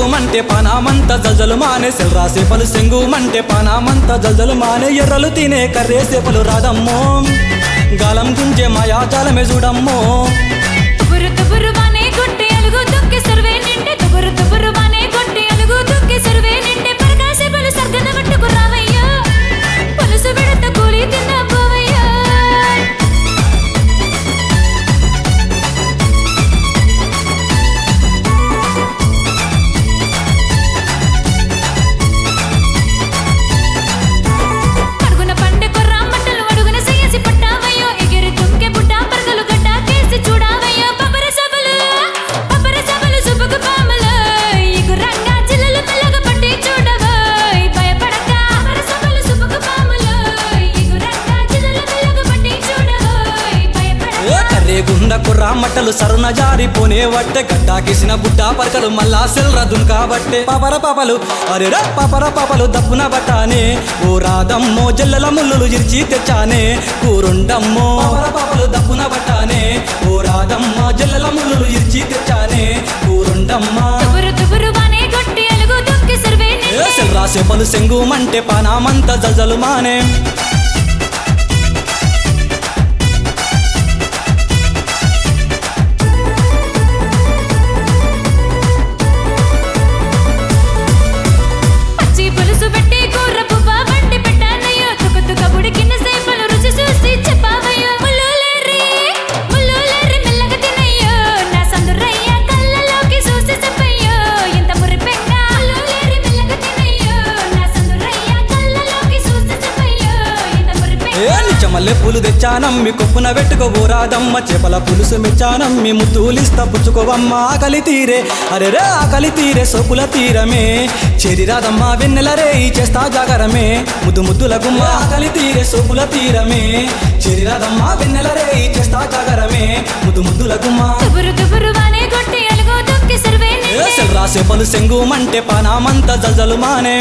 మంటే పానామంత జజలు మానే సెల్రా సేపలు సెంగు మంటే పానామంత జజలు మానే ఎర్రలు తినే కర్రే సేపలు రాదమ్మో గాలం గుంజే మాయా జాలమే చూడమ్మో తుబురు తుబురు వానే కొట్టి అలుగు దుక్కి సర్వే నిండే తుబురు తుబురు వానే కొట్టి అలుగు దుక్కి సర్వే నిండే పరకాసే పలు సర్గన పట్టుకు రావయ్యా పులుసు విడత కూలి తిన్న పోవయ్యా అడుగున పండె కొర్రా మంటలు అడుగున సయ్యసి పట్టావయ్యో ఎగిరి తుంకె బుట్ట పరగలు గడ్డ కేసి చూడావయ్యో పపర సబలు పపర సబలు సుబుకు పామలు ఇగురంగా చిల్లలు మెల్లగా పట్టి చూడవోయ్ భయపడక పపర సబలు సుబుకు పామలు ఇగురంగా చిల్లలు మెల్లగా పట్టి చూడవోయ్ ఏ భయపడక కర్రే గుండ కుర్రా మట్టలు సరున జారిపోనే వట్టే గడ్డాకేసిన బుట్ట పరకలు మళ్ళా సెల్రా దున్కాబట్టే పాపర పాపలు అరే రా పాపర పాపలు దప్పున బట్టానే ఓ రాదమ్మో జల్లల ముల్లులు ఇరిచి తెచ్చానే కూరుండమ్మో పాపర పాపలు దప్పున బట్టానే ఓ రాదమ్మ జల్లల ముల్లులు ఇరిచి తెచ్చానే కూరుండమ్మా తుబురు తుబురు వానే కొట్టి అలుగు దుక్కి సర్వే ఏ నిండే సెల్రా సెపలు సెంగు మంటే పానామంత జజలు మానే పచ్చి పులుసు పెట్టి కూర పువ్వ వండి పెట్టానయ్యో తుక తుక ఉడికిన సేపలు రుచి చూసి చెప్పావయ్యో ముల్లులేరి ముల్లులేరి మెల్లగా తినయ్యో నా సందురయ్య కళ్ళలోకి చూసి చెప్పయ్యో ఇంత మురిపెంగా ముల్లులేరి మెల్లగా తినయ్యో నా సందురయ్య కళ్ళలోకి చూసి చెప్పయ్యో ఇంత ఏ మురిపెంగా నిజమల్లె పూలు తెచ్చానమ్మి కొప్పున పెట్టుకోబోరాదమ్మ చేపల పులుసు మెచ్చానమ్మి ముద్దులిస్తా పుచ్చుకోవమ్మ ఆకలి తీరే అరే రే ఆకలి తీరే సోకుల తీరమే చెరిరాదమ్మ వెన్నెల రే చేస్తా జాగరమే ముద్దు ముద్దుల గుమ్మ ఆకలి తీరే సోకుల తీరమే చెరిరాదమ్మ వెన్నెల రే చేస్తా జాగరమే ముద్దు ముద్దుల గుమ్మ తుబురు తుబురు వానే కొట్టి అలుగు దుక్కి సర్వే ఏ నిండే సెల్రా సెపలు సెంగు మంటే పానామంత జజలు మానే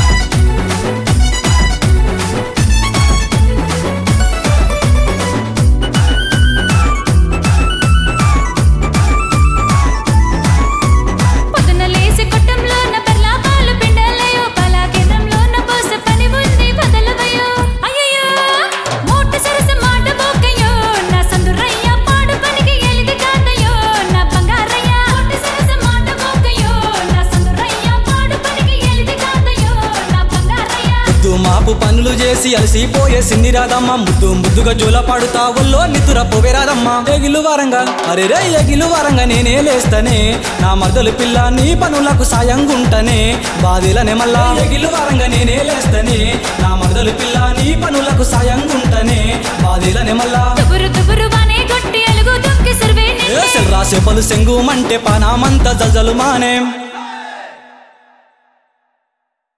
పొద్దున లేసి కొట్టంలోన బెల్లా పాలు పిండాలయ్యో పాలా కేంద్రంలోన పోసే పని ఉంది వదలవయ్యో అయ్యయ్యో మూట సరస మాట బోకయ్యో నా సందురయ్య పాడు పనికి ఎలిది కాదయ్యో నా బంగారయ్య మూట సరస మాట బోకయ్యో నా సందురయ్య పాడు పనికి ఎలిది కాదయ్యో నా బంగారయ్య ముద్దు మాపు పనులు చేసి అలసిపోయే సిన్ని రాదమ్మ ముద్దు ముద్దుగా జోల పాడుతా ఒల్లో నిద్ర పోవేరాదమ్మ ఎగిలు వారంగా అరే రే ఎగిలు వారంగా నేనే లేస్తనే నా మరదలు పిల్ల నీ పనులకు సాయంగుంటనే బాధిలనే మళ్ళా ఎగిలు వారంగా నేనే లేస్తనే నా మరదలు పిల్ల నీ పనులకు సాయంగుంటనే బాధిలనే మళ్ళా తుబురు తుబురు వానే కొట్టి అలుగు దుక్కి సర్వే ఏ సెల్రా సెపలు సెంగు మంటే పానామంత జజలు మానే